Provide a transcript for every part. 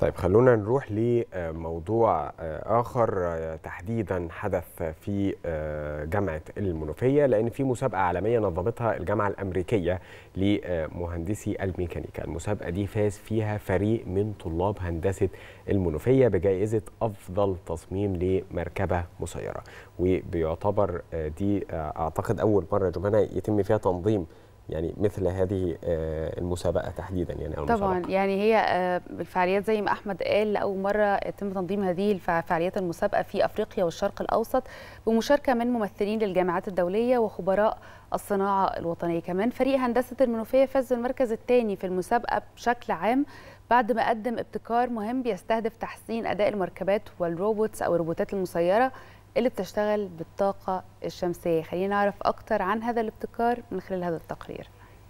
طيب خلونا نروح لموضوع آخر تحديدا حدث في جامعة المنوفية لأن في مسابقة عالمية نظمتها الجامعة الأمريكية لمهندسي الميكانيكا المسابقة دي فاز فيها فريق من طلاب هندسة المنوفية بجائزة أفضل تصميم لمركبة مسيرة وبيعتبر دي أعتقد أول مرة جمانة يتم فيها تنظيم يعني مثل هذه المسابقه تحديدا يعني أو طبعا المسابقة. يعني هي الفعاليات زي ما احمد قال لاول مره يتم تنظيم هذه الفعاليات المسابقه في افريقيا والشرق الاوسط بمشاركه من ممثلين للجامعات الدوليه وخبراء الصناعه الوطنيه كمان فريق هندسه المنوفيه فاز بالمركز الثاني في المسابقه بشكل عام بعد ما قدم ابتكار مهم بيستهدف تحسين اداء المركبات والروبوتس او الروبوتات المسيره اللي بتشتغل بالطاقة الشمسية خلينا نعرف أكتر عن هذا الابتكار من خلال هذا التقرير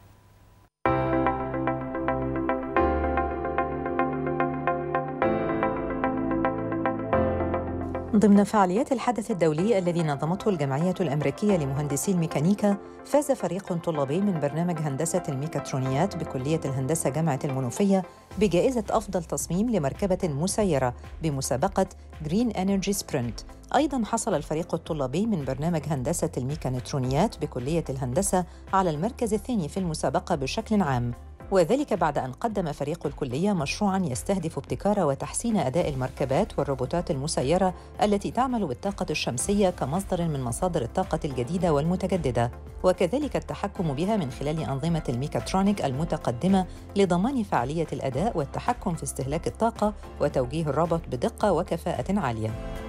ضمن فعاليات الحدث الدولي الذي نظمته الجمعية الأمريكية لمهندسي الميكانيكا فاز فريق طلابي من برنامج هندسة الميكاترونيات بكلية الهندسة جامعة المنوفية بجائزة أفضل تصميم لمركبة مسيرة بمسابقة جرين انرجي سبرنت أيضا حصل الفريق الطلابي من برنامج هندسة الميكانترونيات بكلية الهندسة على المركز الثاني في المسابقة بشكل عام وذلك بعد أن قدم فريق الكلية مشروعاً يستهدف ابتكار وتحسين أداء المركبات والروبوتات المسيرة التي تعمل بالطاقة الشمسية كمصدر من مصادر الطاقة الجديدة والمتجددة، وكذلك التحكم بها من خلال أنظمة الميكاترونيك المتقدمة لضمان فعالية الأداء والتحكم في استهلاك الطاقة وتوجيه الروبوت بدقة وكفاءة عالية.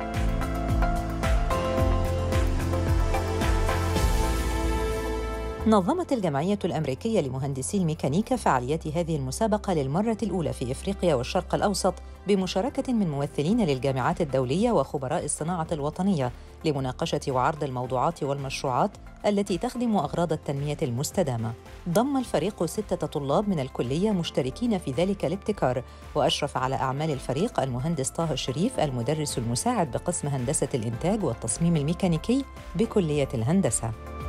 نظمت الجمعية الأمريكية لمهندسي الميكانيكا فعاليات هذه المسابقة للمرة الأولى في إفريقيا والشرق الأوسط بمشاركة من ممثلين للجامعات الدولية وخبراء الصناعة الوطنية لمناقشة وعرض الموضوعات والمشروعات التي تخدم أغراض التنمية المستدامة. ضم الفريق ستة طلاب من الكلية مشتركين في ذلك الابتكار، وأشرف على أعمال الفريق المهندس طه الشريف المدرس المساعد بقسم هندسة الإنتاج والتصميم الميكانيكي بكلية الهندسة.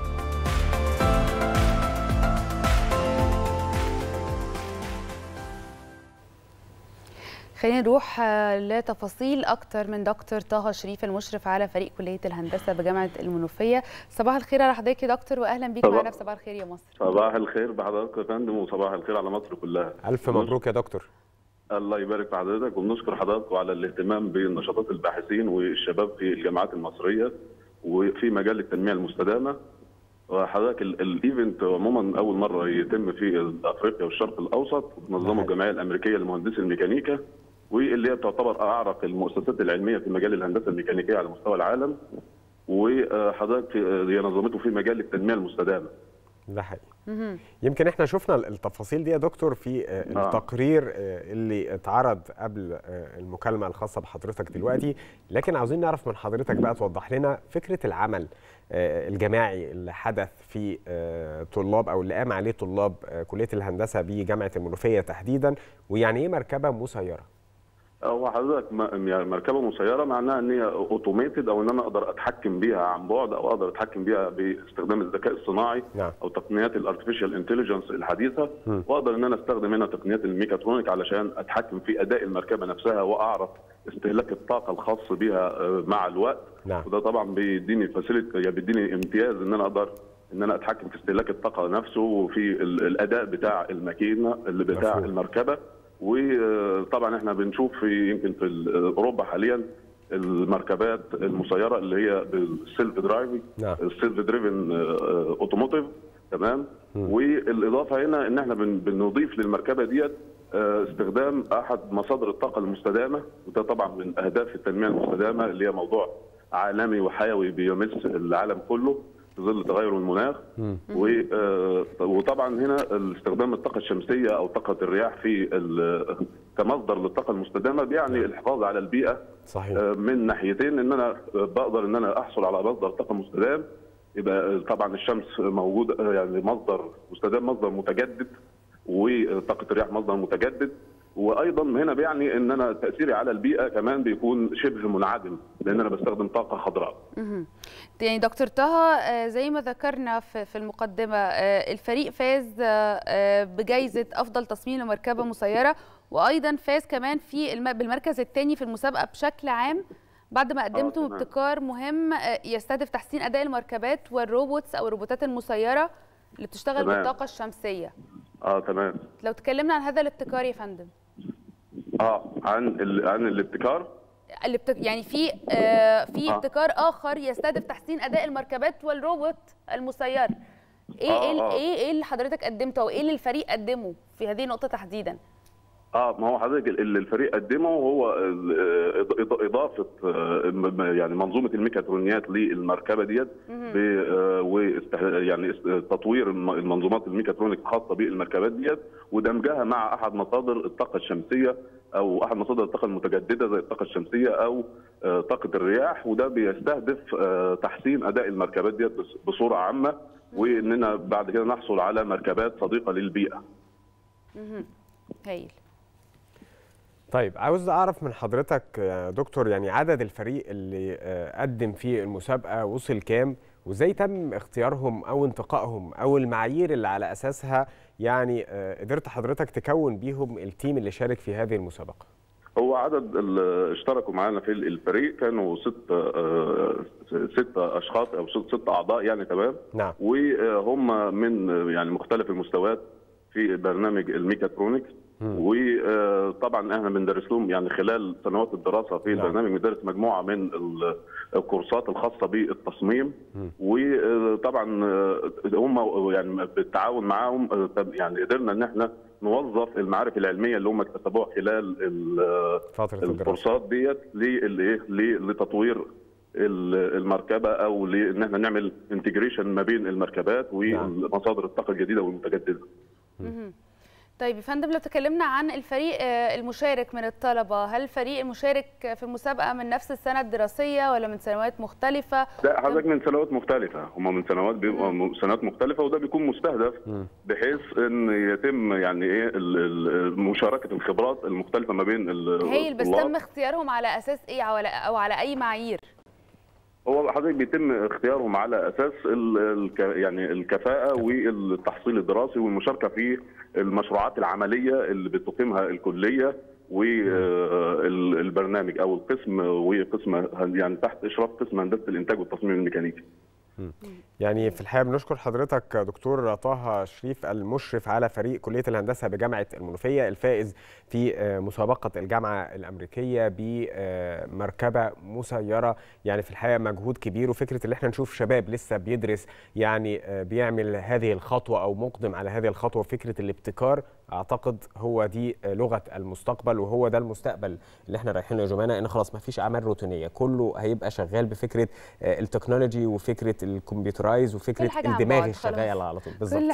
خلينا نروح لتفاصيل اكتر من دكتور طه شريف المشرف على فريق كليه الهندسه بجامعه المنوفيه صباح الخير على حضرتك يا دكتور واهلا بيك معنا في صباح الخير يا مصر صباح الخير بحضرتك يا فندم وصباح الخير على مصر كلها الف مبروك يا دكتور الله يبارك في حضرتك وبنشكر حضراتكم على الاهتمام بنشاطات الباحثين والشباب في الجامعات المصريه وفي مجال التنميه المستدامه وحضرتك الايفنت عموما اول مره يتم في افريقيا والشرق الاوسط بتنظمه الجمعيه الامريكيه لمهندسي الميكانيكا واللي هي تعتبر اعرق المؤسسات العلميه في مجال الهندسه الميكانيكيه على مستوى العالم وحضرتك هي نظمته في مجال التنميه المستدامه. ده حقيقي. يمكن احنا شفنا التفاصيل دي يا دكتور في التقرير اللي اتعرض قبل المكالمه الخاصه بحضرتك دلوقتي لكن عاوزين نعرف من حضرتك بقى توضح لنا فكره العمل الجماعي اللي حدث في طلاب او اللي قام عليه طلاب كليه الهندسه بجامعه المنوفيه تحديدا ويعني ايه مركبه مسيره؟ هو حضرتك مركبه مسيره معناها ان هي اوتوميتد او ان انا اقدر اتحكم بيها عن بعد او اقدر اتحكم بيها باستخدام الذكاء الصناعي نعم. او تقنيات الارتفيشال انتليجنس الحديثه م. واقدر ان انا استخدم هنا تقنيات الميكاترونيك علشان اتحكم في اداء المركبه نفسها واعرف استهلاك الطاقه الخاص بها مع الوقت نعم. وده طبعا بيديني فاسيلتي يعني بيديني امتياز ان انا اقدر ان انا اتحكم في استهلاك الطاقه نفسه وفي الاداء بتاع الماكينه اللي بتاع مفهوم. المركبه وطبعا احنا بنشوف في يمكن في اوروبا حاليا المركبات المسيره اللي هي بالسيلف درايفنج نعم. السيلف دريفن اوتوموتيف تمام والاضافه هنا ان احنا بن- بنضيف للمركبه ديت آه، استخدام احد مصادر الطاقه المستدامه وده طبعا من اهداف التنميه المستدامه اللي هي موضوع عالمي وحيوي بيمس العالم كله في ظل تغير المناخ و- آه، وطبعا هنا استخدام الطاقه الشمسيه او طاقه الرياح في ال- كمصدر للطاقه المستدامه بيعني الحفاظ على البيئه صحيح آه، من ناحيتين ان انا بقدر ان انا احصل على مصدر طاقه مستدام يبقى طبعا الشمس موجود يعني مصدر مستدام مصدر متجدد وطاقه الرياح مصدر متجدد وايضا هنا بيعني ان انا تاثيري على البيئه كمان بيكون شبه منعدم لان انا بستخدم طاقه خضراء. مهم. يعني دكتور طه آه، زي ما ذكرنا في في المقدمه آه، الفريق فاز آه، آه، بجائزه افضل تصميم لمركبه مسيره وايضا فاز كمان في الم... بالمركز الثاني في المسابقه بشكل عام بعد ما قدمتم تمام. ابتكار مهم آه، يستهدف تحسين اداء المركبات والروبوتس او الروبوتات المسيره اللي بتشتغل تمام. بالطاقه الشمسيه اه تمام لو تكلمنا عن هذا الابتكار يا فندم اه عن ال... عن الابتكار اللي بت... يعني في آه في آه. ابتكار اخر يستهدف تحسين اداء المركبات والروبوت المسير ايه آه، ايه ال- آه. ايه ايه اللي حضرتك قدمته او ايه اللي الفريق قدمه في هذه النقطه تحديدا اه ما هو حضرتك اللي الفريق قدمه هو ال- إض- إض- اضافه آه، م- م- يعني منظومه الميكاترونيات للمركبه ديت ب- آه، واست- يعني است- تطوير الم- المنظومات الميكاترونيك الخاصه بالمركبات ديت ودمجها مع احد مصادر الطاقه الشمسيه او احد مصادر الطاقه المتجدده زي الطاقه الشمسيه او آه، طاقه الرياح وده بيستهدف آه، تحسين اداء المركبات ديت بص- بصوره عامه واننا بعد كده نحصل على مركبات صديقه للبيئه. هايل طيب عاوز اعرف من حضرتك يا دكتور يعني عدد الفريق اللي آه، قدم في المسابقه وصل كام وازاي تم اختيارهم او انتقائهم او المعايير اللي على اساسها يعني آه، قدرت حضرتك تكون بيهم التيم اللي شارك في هذه المسابقه هو عدد اللي اشتركوا معانا في الفريق كانوا ست آه، ست اشخاص او ست, ست اعضاء يعني تمام نعم وهم من يعني مختلف المستويات في برنامج الميكاترونكس وطبعا احنا بندرس لهم يعني خلال سنوات الدراسه في نعم. البرنامج بندرس مجموعه من ال- الكورسات الخاصه بالتصميم وطبعا هم يعني بالتعاون معاهم يعني قدرنا ان احنا نوظف المعارف العلميه اللي هم اكتسبوها خلال ال- فتره الدراسه الكورسات ديت للايه ل- لتطوير ال- المركبه او لان احنا نعمل انتجريشن ما بين المركبات ومصادر الطاقه الجديده والمتجدده. طيب يا فندم لو تكلمنا عن الفريق آه، المشارك من الطلبه هل الفريق المشارك في المسابقه من نفس السنه الدراسيه ولا من سنوات مختلفه لا حضرتك من سنوات مختلفه هم من سنوات بيبقوا م- سنوات مختلفه وده بيكون مستهدف بحيث ان يتم يعني ايه ال- ال- مشاركه الخبرات المختلفه ما بين ال- هايل بس الطلاب. تم اختيارهم على اساس ايه او على او على اي معايير هو حضرتك بيتم اختيارهم على اساس ال الك يعني الكفاءه والتحصيل الدراسي والمشاركه في المشروعات العمليه اللي بتقيمها الكليه والبرنامج او القسم وقسم يعني تحت اشراف قسم هندسه الانتاج والتصميم الميكانيكي. يعني في الحقيقه بنشكر حضرتك دكتور طه شريف المشرف على فريق كليه الهندسه بجامعه المنوفيه الفائز في آه، مسابقه الجامعه الامريكيه بمركبه مسيره يعني في الحقيقه مجهود كبير وفكره ان احنا نشوف شباب لسه بيدرس يعني آه، بيعمل هذه الخطوه او مقدم على هذه الخطوه فكره الابتكار اعتقد هو دي آه، لغه المستقبل وهو ده المستقبل اللي احنا رايحين له يا جماعه ان خلاص ما فيش اعمال روتينيه كله هيبقى شغال بفكره آه، التكنولوجي وفكره الكمبيوترايز وفكره كل حاجة عن الدماغ بعد خلاص. الشغال على طول بالظبط كل